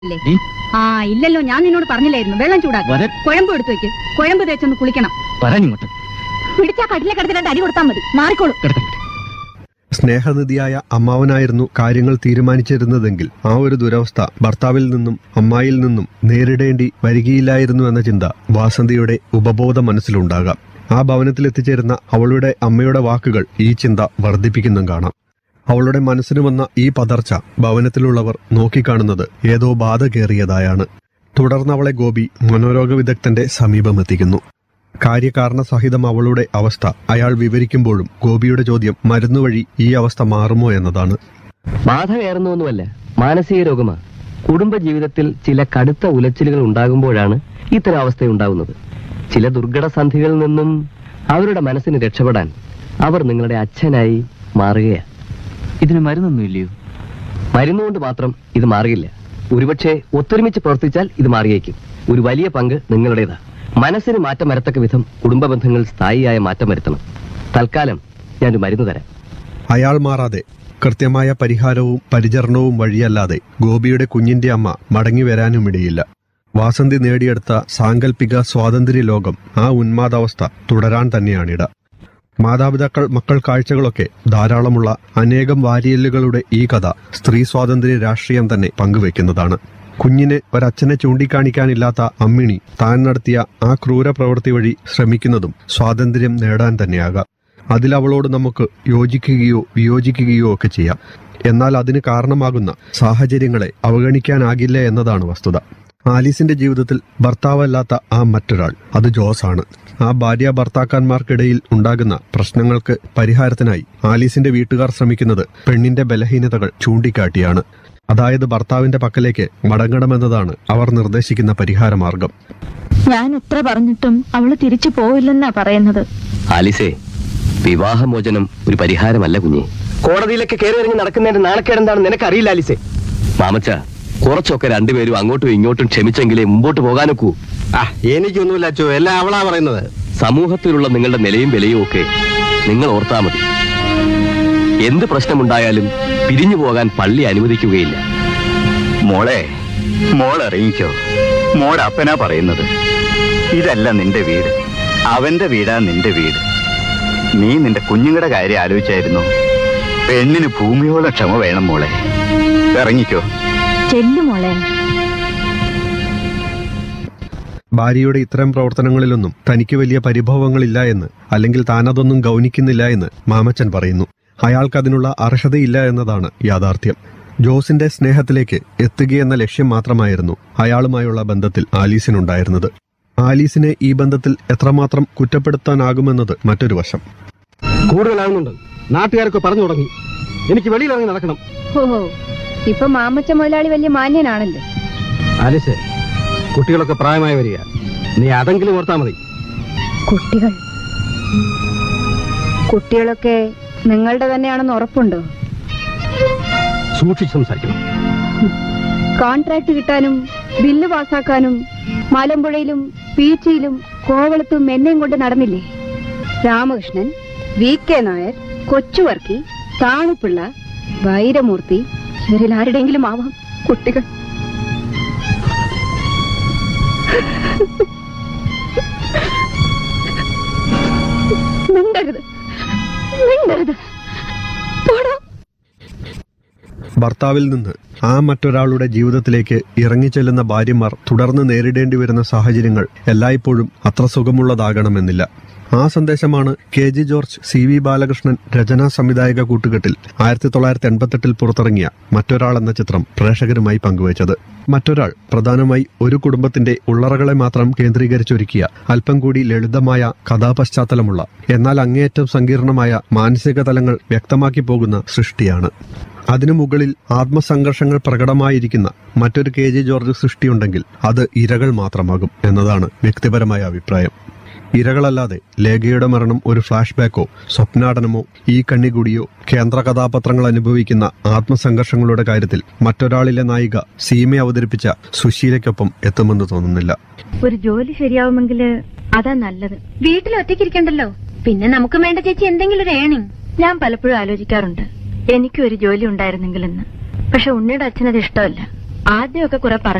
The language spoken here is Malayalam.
ഇല്ലേ? നീ ആ ഇല്ലല്ലോ ഞാൻ നിന്നോട് പറഞ്ഞില്ലായിരുന്നു വെള്ളം ചൂടാക്കി വരാൻ കുഴമ്പ് എടുത്തു വെക്ക് കുഴമ്പ് തേച്ചൊന്ന് കുളിക്കണം വരാൻ ഇങ്ങോട്ട് പിടിച്ചാ കട്ടിലെ കിടത്തി രണ്ട് അടി കൊടുത്താൽ മതി മാറിക്കോളൂ കിടക്കട്ടെ സ്നേഹനിധിയായ അമ്മാവനായിരുന്നു കാര്യങ്ങൾ തീരുമാനിച്ചിരുന്നതെങ്കിൽ ആ ഒരു ദുരവസ്ഥ ഭർത്താവിൽ നിന്നും അമ്മായിൽ നിന്നും നേരിടേണ്ടി വരികയില്ലായിരുന്നു എന്ന ചിന്ത വാസന്തിയുടെ ഉപബോധ മനസ്സിലുണ്ടാകാം ആ ഭവനത്തിൽ എത്തിച്ചേരുന്ന അവളുടെ അമ്മയുടെ വാക്കുകൾ ഈ ചിന്ത വർദ്ധിപ്പിക്കുന്നും കാണാം അവളുടെ മനസ്സിന് വന്ന ഈ പതർച്ച ഭവനത്തിലുള്ളവർ നോക്കിക്കാണുന്നത് ഏതോ ബാധ കയറിയതായാണ് തുടർന്ന് അവളെ ഗോപി മനോരോഗ വിദഗ്ധന്റെ സമീപമെത്തിക്കുന്നു കാര്യകാരണ സഹിതം അവളുടെ അവസ്ഥ അയാൾ വിവരിക്കുമ്പോഴും ഗോപിയുടെ ചോദ്യം മരുന്നുവഴി ഈ അവസ്ഥ മാറുമോ എന്നതാണ് ബാധ കയറുന്നൊന്നുമല്ല മാനസിക രോഗമാ കുടുംബ ജീവിതത്തിൽ ചില കടുത്ത ഉലച്ചിലുകൾ ഉണ്ടാകുമ്പോഴാണ് ഇത്തരം അവസ്ഥ ഉണ്ടാകുന്നത് ചില ദുർഘട സന്ധികളിൽ നിന്നും അവരുടെ മനസ്സിന് രക്ഷപ്പെടാൻ അവർ നിങ്ങളുടെ അച്ഛനായി മാറുകയാ ഇതിന് മരുന്നൊന്നും ഇല്ലയോ മരുന്നുകൊണ്ട് മാത്രം ഇത് മാറിയില്ല ഒരുപക്ഷെ ഒത്തൊരുമിച്ച് പ്രവർത്തിച്ചാൽ ഇത് മാറിയേക്കും ഒരു വലിയ പങ്ക് നിങ്ങളുടേതാ മനസ്സിന് മാറ്റം വരത്തക്ക വിധം കുടുംബ ബന്ധങ്ങൾ സ്ഥായിയായ മാറ്റം വരുത്തണം തൽക്കാലം ഞാനൊരു മരുന്ന് തരാം അയാൾ മാറാതെ കൃത്യമായ പരിഹാരവും പരിചരണവും വഴിയല്ലാതെ ഗോപിയുടെ കുഞ്ഞിന്റെ അമ്മ മടങ്ങി വരാനുമിടയില്ല വാസന്തി നേടിയെടുത്ത സാങ്കല്പിക സ്വാതന്ത്ര്യ ലോകം ആ ഉന്മാദാവസ്ഥ തുടരാൻ തന്നെയാണിട മാതാപിതാക്കൾ മക്കൾ കാഴ്ചകളൊക്കെ ധാരാളമുള്ള അനേകം വാരിയല്ലുകളുടെ ഈ കഥ സ്ത്രീ സ്വാതന്ത്ര്യ രാഷ്ട്രീയം തന്നെ പങ്കുവെക്കുന്നതാണ് കുഞ്ഞിന് ഒരച്ഛനെ ചൂണ്ടിക്കാണിക്കാനില്ലാത്ത അമ്മിണി താൻ നടത്തിയ ആ ക്രൂര പ്രവൃത്തി വഴി ശ്രമിക്കുന്നതും സ്വാതന്ത്ര്യം നേടാൻ തന്നെയാകാം അതിൽ അവളോട് നമുക്ക് യോജിക്കുകയോ വിയോജിക്കുകയോ ഒക്കെ ചെയ്യാം എന്നാൽ അതിന് കാരണമാകുന്ന സാഹചര്യങ്ങളെ അവഗണിക്കാനാകില്ല എന്നതാണ് വസ്തുത ആലീസിന്റെ ജീവിതത്തിൽ ഭർത്താവല്ലാത്ത ആ മറ്റൊരാൾ അത് ജോസ് ആണ് ആ ഭാര്യ ഭർത്താക്കന്മാർക്കിടയിൽ ഉണ്ടാകുന്ന പ്രശ്നങ്ങൾക്ക് പരിഹാരത്തിനായി ആലീസിന്റെ വീട്ടുകാർ ശ്രമിക്കുന്നത് പെണ്ണിന്റെ ബലഹീനതകൾ ചൂണ്ടിക്കാട്ടിയാണ് അതായത് ഭർത്താവിന്റെ പക്കലേക്ക് മടങ്ങണമെന്നതാണ് അവർ നിർദ്ദേശിക്കുന്ന പരിഹാരമാർഗം ഞാൻ എത്ര പറഞ്ഞിട്ടും അവള് തിരിച്ചു പോവില്ലെന്നാ പറയുന്നത് ആലിസേ വിവാഹമോചനം ഒരു പരിഹാരമല്ല കുഞ്ഞെ കോടതിയിലൊക്കെ കയറി ഇറങ്ങി നടക്കുന്നതിന്റെ നാണക്കേട് എന്താണെന്ന് നിനക്കറിയില്ല ആലിസേ മാമച്ച കുറച്ചൊക്കെ രണ്ടുപേരും അങ്ങോട്ടും ഇങ്ങോട്ടും ക്ഷമിച്ചെങ്കിലേ മുമ്പോട്ട് പോകാനൊക്കൂ ആ എനിക്കൊന്നുമില്ല അച്ചു എല്ലാം അവളാ പറയുന്നത് സമൂഹത്തിലുള്ള നിങ്ങളുടെ നിലയും വിലയും ഒക്കെ നിങ്ങൾ ഓർത്താ മതി എന്ത് പ്രശ്നമുണ്ടായാലും പിരിഞ്ഞു പോകാൻ പള്ളി അനുവദിക്കുകയില്ല മോളെ മോൾ ഇറങ്ങിക്കോ മോടെ അപ്പനാ പറയുന്നത് ഇതല്ല നിന്റെ വീട് അവന്റെ വീടാ നിന്റെ വീട് നീ നിന്റെ കുഞ്ഞുങ്ങളുടെ കാര്യം ആലോചിച്ചായിരുന്നു പെണ്ണിന് ഭൂമിയോളം ക്ഷമ വേണം മോളെ ഇറങ്ങിക്കോ ചെല്ലുമോളെ ഭാര്യയുടെ ഇത്തരം പ്രവർത്തനങ്ങളിലൊന്നും തനിക്ക് വലിയ പരിഭവങ്ങളില്ല എന്ന് അല്ലെങ്കിൽ താനതൊന്നും ഗൗനിക്കുന്നില്ല എന്ന് മാമച്ചൻ പറയുന്നു അയാൾക്കതിനുള്ള അർഹതയില്ല എന്നതാണ് യാഥാർത്ഥ്യം ജോസിന്റെ സ്നേഹത്തിലേക്ക് എത്തുകയെന്ന ലക്ഷ്യം മാത്രമായിരുന്നു അയാളുമായുള്ള ബന്ധത്തിൽ ആലീസിനുണ്ടായിരുന്നത് ആലീസിനെ ഈ ബന്ധത്തിൽ എത്രമാത്രം കുറ്റപ്പെടുത്താനാകുമെന്നത് മറ്റൊരു വശം കൂടുതലാകുന്നുണ്ട് നാട്ടുകാരൊക്കെ പറഞ്ഞു തുടങ്ങി എനിക്ക് വെളിയിലിറങ്ങി നടക്കണം ഓഹോ ഇപ്പൊ മാമച്ച മുതലാളി വലിയ മാന്യനാണല്ലോ ആലിസേ കുട്ടികളൊക്കെ പ്രായമായി വരിക നീ അതെങ്കിലും ഓർത്താ മതി കുട്ടികൾ കുട്ടികളൊക്കെ നിങ്ങളുടെ തന്നെയാണെന്ന് ഉറപ്പുണ്ടോ സൂക്ഷിച്ച് സംസാരിക്കണം കോൺട്രാക്ട് കിട്ടാനും ബില്ല് പാസ്സാക്കാനും മലമ്പുഴയിലും പീച്ചിയിലും കോവളത്തും എന്നെയും കൊണ്ട് നടന്നില്ലേ രാമകൃഷ്ണൻ വി കെ നായർ കൊച്ചുവർക്കി താണുപിള്ള വൈരമൂർത്തി ഇവരിൽ ആരുടെയെങ്കിലും ആവാം കുട്ടികൾ മിണ്ടരുത് മിണ്ടരുത് പോടാ ഭർത്താവിൽ നിന്ന് ആ മറ്റൊരാളുടെ ജീവിതത്തിലേക്ക് ഇറങ്ങിച്ചെല്ലുന്ന ഭാര്യമാർ തുടർന്ന് നേരിടേണ്ടി വരുന്ന സാഹചര്യങ്ങൾ എല്ലായ്പ്പോഴും അത്ര സുഖമുള്ളതാകണമെന്നില്ല ആ സന്ദേശമാണ് K G George C V Balakrishnan രചനാ സംവിധായക കൂട്ടുകെട്ടിൽ ആയിരത്തി തൊള്ളായിരത്തി എൺപത്തെട്ടിൽ പുറത്തിറങ്ങിയ മറ്റൊരാൾ എന്ന ചിത്രം പ്രേക്ഷകരുമായി പങ്കുവച്ചത് മറ്റൊരാൾ പ്രധാനമായി ഒരു കുടുംബത്തിന്റെ ഉള്ളറകളെ മാത്രം കേന്ദ്രീകരിച്ചൊരുക്കിയ അല്പം കൂടി ലളിതമായ കഥാപശ്ചാത്തലമുള്ള എന്നാൽ അങ്ങേയറ്റം സങ്കീർണമായ മാനസിക തലങ്ങൾ വ്യക്തമാക്കി പോകുന്ന സൃഷ്ടിയാണ് അതിനു മുകളിൽ ആത്മസംഘർഷങ്ങൾ പ്രകടമായിരിക്കുന്ന മറ്റൊരു കെ ജെ ജോർജ് സൃഷ്ടിയുണ്ടെങ്കിൽ അത് ഇരകൾ മാത്രമാകും എന്നതാണ് വ്യക്തിപരമായ അഭിപ്രായം ഇരകളല്ലാതെ ലേഖയുടെ മരണം ഒരു ഫ്ലാഷ് ബാക്കോ സ്വപ്നാടനമോ ഈ കണ്ണികുടിയോ കേന്ദ്ര കഥാപാത്രങ്ങൾ അനുഭവിക്കുന്ന ആത്മസംഘർഷങ്ങളുടെ കാര്യത്തിൽ മറ്റൊരാളിലെ നായിക സീമ അവതരിപ്പിച്ച സുശീലയ്ക്കൊപ്പം എത്തുമെന്ന് തോന്നുന്നില്ല ഒരു ജോലി ശരിയാവുമെങ്കിൽ അതാ നല്ലത് വീട്ടിൽ ഒറ്റയ്ക്കിരിക്കണ്ടല്ലോ പിന്നെ നമുക്ക് വേണ്ട ചേച്ചി എന്തെങ്കിലും ഒരു ഏണിങ് ഞാൻ പലപ്പോഴും ആലോചിക്കാറുണ്ട് എനിക്കും ഒരു ജോലി ഉണ്ടായിരുന്നെങ്കിലെന്ന് പക്ഷെ ഉണ്ണിയുടെ അച്ഛനത് ഇഷ്ടമല്ല ആദ്യമൊക്കെ കുറെ പറഞ്ഞു